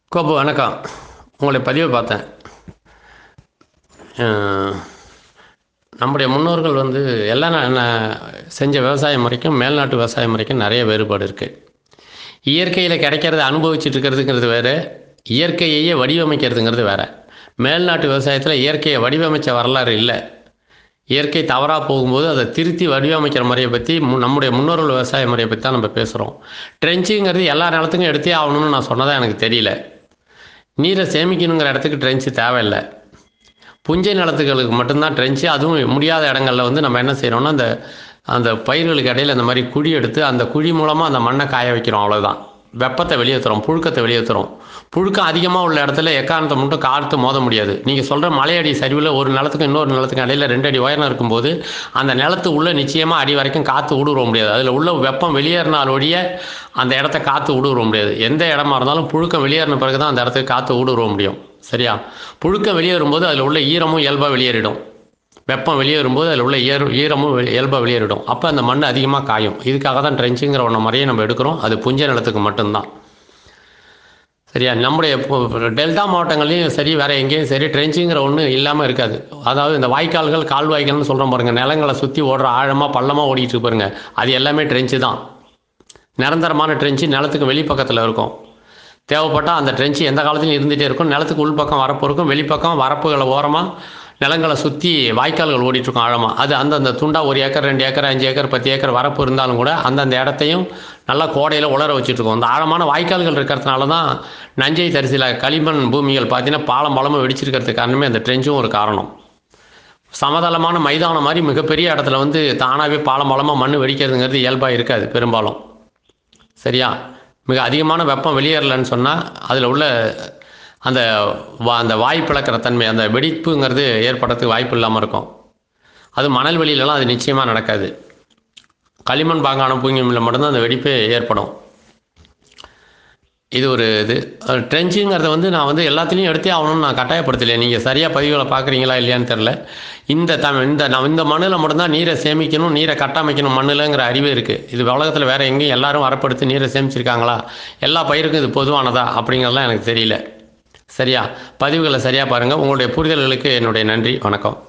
கோபு வணக்கம் உங்களுடைய பதிவை பார்த்தேன் அஹ், நம்முடைய முன்னோர்கள் வந்து எல்லாம் ந- ந- செஞ்ச விவசாய முறைக்கும் மேல்நாட்டு விவசாய முறைக்கும் நிறைய வேறுபாடு இருக்குது இயற்கையில் கிடைக்கிறத அனுபவிச்சுட்டு இருக்கிறதுங்கிறது வேறு இயற்கையையே வடிவமைக்கிறதுங்கிறது வேறு மேல்நாட்டு விவசாயத்தில் இயற்கையை வடிவமைச்ச வரலாறு இல்லை இயற்கை தவறாக போகும்போது அதை திருத்தி வடிவமைக்கிற முறையை பற்றி மு- நம்முடைய முன்னோர்கள் விவசாய முறையை பற்றி தான் நம்ம பேசுகிறோம் ட்ரென்ச்சுங்கிறது எல்லா நிலத்துக்கும் எடுத்தே ஆகணும்னு நான் சொன்னதா எனக்கு தெரியல நீரை சேமிக்கணுங்கிற இடத்துக்கு ட்ரென்ச்சு தேவையில்லை புஞ்சை நிலத்துகளுக்கு மட்டும்தான் ட்ரென்ச்சு அதுவும் முடியாத இடங்கள்ல வந்து நம்ம என்ன செய்கிறோம்னா அந்த அந்த பயிர்களுக்கு இடையில இந்த மாதிரி குழி எடுத்து அந்த குழி மூலமாக அந்த மண்ணை காய வைக்கிறோம் அவ்வளோதான் வெப்பத்தை வெளியேற்றுறோம் புழுக்கத்தை வெளியேற்றுறோம் புழுக்கம் அதிகமாக உள்ள இடத்துல எக்காரணத்தை மட்டும் காற்று மோத முடியாது நீங்கள் சொல்கிற மலையடி சரிவில் ஒரு நிலத்துக்கும் இன்னொரு நிலத்துக்கும் இடையில ரெண்டு அடி உயரம் இருக்கும்போது அந்த நிலத்து உள்ள நிச்சயமாக அடி வரைக்கும் காற்று ஊடுருவ முடியாது அதில் உள்ள வெப்பம் வெளியேறினால் ஒழிய அந்த இடத்த காற்று ஊடுருவ முடியாது எந்த இடமா இருந்தாலும் புழுக்கம் வெளியேறின பிறகு தான் அந்த இடத்துக்கு காற்று ஊடுருவ முடியும் சரியா புழுக்கம் வெளியேறும்போது அதில் உள்ள ஈரமும் இயல்பாக வெளியேறிடும் வெப்பம் வெளியேறும்போது அதில் உள்ள ஈர ஈரமும் வெளி- இயல்பாக வெளியேறிடும் அப்போ அந்த மண் அதிகமாக காயும் இதுக்காக தான் ட்ரென்ச்சுங்கிற ஒன்று முறையை நம்ம எடுக்கிறோம் அது புஞ்ச நிலத்துக்கு மட்டும்தான் சரியா நம்முடைய இப்போ டெல்டா மாவட்டங்கள்லையும் சரி வேற எங்கேயும் சரி ட்ரென்ச்சுங்கிற ஒன்று இல்லாமல் இருக்காது அதாவது இந்த வாய்க்கால்கள் கால்வாய்கள்னு சொல்கிறோம் பாருங்க நிலங்களை சுற்றி ஓடுற ஆழமாக பள்ளமாக ஓடிட்டு இருக்கு பாருங்க அது எல்லாமே ட்ரென்ச்சு தான் நிரந்தரமான ட்ரென்ச்சு நிலத்துக்கு வெளிப்பக்கத்தில் இருக்கும் தேவைப்பட்டால் அந்த ட்ரென்ச்சு எந்த காலத்துலையும் இருந்துகிட்டே இருக்கும் நிலத்துக்கு உள்பக்கம் வரப்பு இருக்கும் வெளிப்பக்கம் வரப்புகளை ஓரமாக நிலங்களை சுற்றி வாய்க்கால்கள் ஓடிட்டு இருக்கும் ஆழமாக அது அந்தந்த துண்டா ஒரு ஏக்கர் ரெண்டு ஏக்கர் அஞ்சு ஏக்கர் பத்து ஏக்கர் வரப்பு இருந்தாலும் கூட அந்தந்த இடத்தையும் நல்லா கோடையில் உலர வச்சுட்டு இருக்கும் அந்த ஆழமான வாய்க்கால்கள் இருக்கிறதுனால தான் நஞ்சை தரிசில களிமண் பூமிகள் பார்த்தீங்கன்னா பாலம் பலமாக வெடிச்சிருக்கிறதுக்கு காரணமே அந்த ட்ரென்ச்சும் ஒரு காரணம் சமதளமான மைதானம் மாதிரி மிகப்பெரிய இடத்துல வந்து தானாகவே பாலம் பலமாக மண் வெடிக்கிறதுங்கிறது இயல்பாக இருக்காது பெரும்பாலும் சரியா மிக அதிகமான வெப்பம் வெளியேறலன்னு சொன்னால் அதில் உள்ள அந்த வா- அந்த வாய் பிளக்கிற தன்மை அந்த வெடிப்புங்கிறது ஏற்படுறதுக்கு வாய்ப்பு இல்லாமல் இருக்கும் அது மணல் வெளியிலலாம் அது நிச்சயமாக நடக்காது களிமண் பாங்கான பூங்கியில் மட்டும்தான் அந்த வெடிப்பு ஏற்படும் இது ஒரு இது ட்ரென்ச்சுங்கிறத வந்து நான் வந்து எல்லாத்துலேயும் எடுத்தே ஆகணும்னு நான் கட்டாயப்படுத்தலையே நீங்கள் சரியாக பதிவுகளை பார்க்குறீங்களா இல்லையான்னு தெரில இந்த தம் இந்த நான் இந்த மண்ணில் மட்டும்தான் நீரை சேமிக்கணும் நீரை கட்டமைக்கணும் மண்ணில்ங்கிற அறிவு இருக்குது இது உலகத்தில் வேறு எங்கேயும் எல்லாரும் வரப்படுத்தி நீரை சேமிச்சிருக்காங்களா எல்லா பயிருக்கும் இது பொதுவானதா அப்படிங்கிறதெல்லாம் எனக்கு தெரியல சரியா பதிவுகளை சரியாக பாருங்கள் உங்களுடைய புரிதல்களுக்கு என்னுடைய நன்றி வணக்கம்